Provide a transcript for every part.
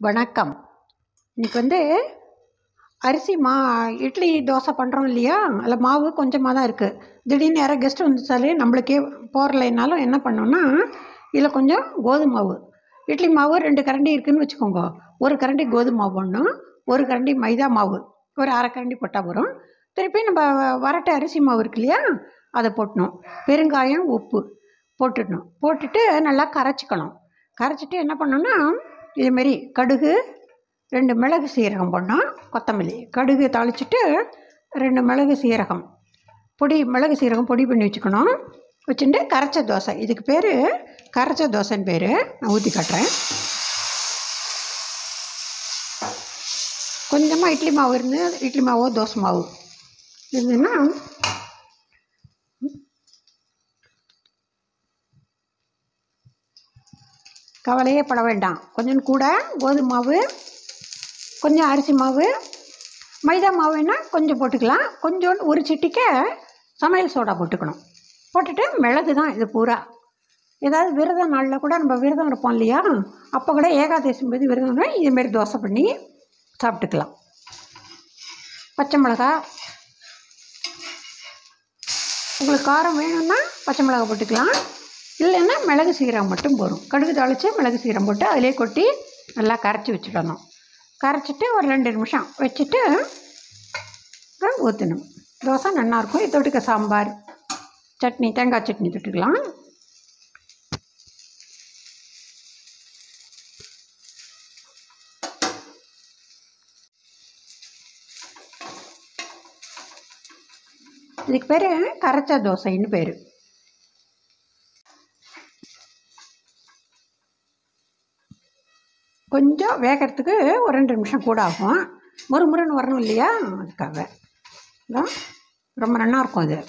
வணக்கம் இன்னைக்கு வந்து அரிசி மா இட்லி தோசை பண்ணுறோம் இல்லையா அதில் மாவு கொஞ்சமாக தான் இருக்குது திடீர்னு யாராவது கெஸ்ட் வந்துச்சாலே நம்மளுக்கே போகிறலைனாலும் என்ன பண்ணோம்னா இதில் கொஞ்சம் கோதுமை மாவு இட்லி மாவு ரெண்டு கரண்டி இருக்குதுன்னு வச்சுக்கோங்க ஒரு கரண்டி கோதுமை மாவு போடணும் ஒரு கரண்டி மைதா மாவு ஒரு அரை கரண்டி போட்டால் வரும் திருப்பி நம்ம வரட்டை அரிசி மாவு இருக்கு இல்லையா அதை போட்டணும் பெருங்காயம் உப்பு போட்டுடணும் போட்டுட்டு நல்லா கரைச்சிக்கணும் கரைச்சிட்டு என்ன பண்ணோன்னா இதுமாரி கடுகு ரெண்டு மிளகு சீரகம் போடணும் கொத்தமல்லி கடுகு தாளிச்சிட்டு ரெண்டு மிளகு சீரகம் பொடி மிளகு சீரகம் பொடி பண்ணி வச்சுக்கணும் வச்சுட்டு கரைச்ச தோசை இதுக்கு பேர் கரைச்ச தோசைன்னு பேர் நான் ஊற்றி காட்டுறேன் கொஞ்சமாக இட்லி மாவு இருந்து இட்லி மாவோ தோசை மாவு இருந்ததுன்னா கவலையே பட வேண்டாம் கொஞ்சம் கூட கோதுமை மாவு கொஞ்சம் அரிசி மாவு மைதா மாவுன்னா கொஞ்சம் போட்டுக்கலாம் கொஞ்சோண்டு ஒரு சிட்டிக்க சமையல் சோடா போட்டுக்கணும் போட்டுட்டு மிளகு தான் இது பூரா ஏதாவது விரத நாளில் கூட நம்ம விரதம் இருப்போம் இல்லையா அப்போ கூட ஏகாதசி போது விரதம்னா இதுமாரி தோசை பண்ணி சாப்பிட்டுக்கலாம் பச்சை மிளகா உங்களுக்கு காரம் வேணும்னா பச்சை மிளகா போட்டுக்கலாம் இல்லைன்னா மிளகு சீரகம் மட்டும் போதும் கடுகு தாளித்து மிளகு சீரகம் போட்டு அதிலே கொட்டி நல்லா கரைச்சி வச்சுடணும் கரைச்சிட்டு ஒரு ரெண்டு நிமிஷம் வச்சுட்டு அப்புறம் ஊற்றணும் தோசை நல்லாயிருக்கும் இது தொட்டுக்க சாம்பார் சட்னி தேங்காய் சட்னி தொட்டுக்கலாம் இதுக்கு பேர் கரைச்ச தோசைன்னு பேர் கொஞ்சம் வேகிறதுக்கு ஒரு ரெண்டு நிமிஷம் கூட ஆகும் முறுமுறுன்னு வரணும் இல்லையா அதுக்காக அதான் ரொம்ப நல்லா இருக்கும் அது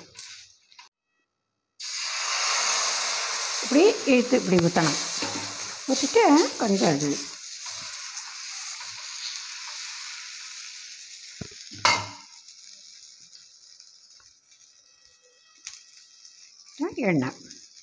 இப்படி இழுத்து இப்படி ஊற்றணும் ஊற்றிட்டு கொஞ்சம் இது எண்ணெய்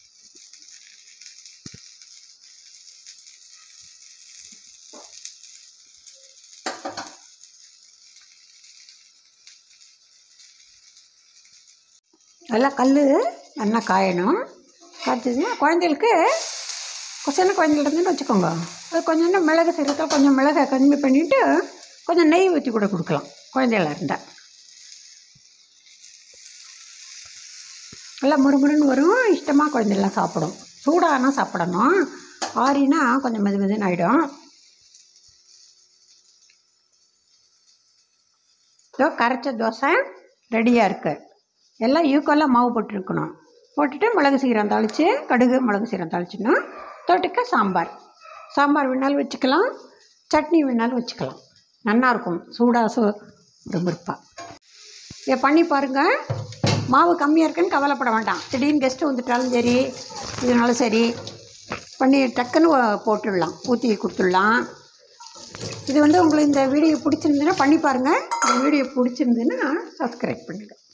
நல்லா கல் நல்லா காயணும் காய்ச்சதுன்னா குழந்தைகளுக்கு சின்ன குழந்தைகள் இருந்துன்னு வச்சுக்கோங்க அது கொஞ்சம் மிளகு சீரகத்தில் கொஞ்சம் மிளகை கம்மி பண்ணிவிட்டு கொஞ்சம் நெய் ஊற்றி கூட கொடுக்கலாம் குழந்தைகளா இருந்தால் நல்லா முறுமுறுன்னு வரும் இஷ்டமாக குழந்தைலாம் சாப்பிடும் சூடானா சாப்பிடணும் ஆறினா கொஞ்சம் மெது மெதுன்னு ஆகிடும் இதோ கரைச்ச தோசை ரெடியாக இருக்குது எல்லாம் ஈக்குவலாக மாவு போட்டுருக்கணும் போட்டுட்டு மிளகு சீரகம் தாளித்து கடுகு மிளகு சீரகம் தாளிச்சிடணும் தொட்டுக்க சாம்பார் சாம்பார் வேணாலும் வச்சுக்கலாம் சட்னி வேணாலும் வச்சுக்கலாம் நல்லாயிருக்கும் சூடாக சு விரும்பா இதை பண்ணி பாருங்கள் மாவு கம்மியாக இருக்குன்னு கவலைப்பட வேண்டாம் திடீர்னு கெஸ்ட்டு வந்துட்டாலும் சரி இதனாலும் சரி பண்ணி டக்குன்னு போட்டுடலாம் ஊற்றி கொடுத்துடலாம் இது வந்து உங்களுக்கு இந்த வீடியோ பிடிச்சிருந்துன்னா பண்ணி பாருங்கள் இந்த வீடியோ பிடிச்சிருந்துன்னா சப்ஸ்கிரைப் பண்ணுங்கள்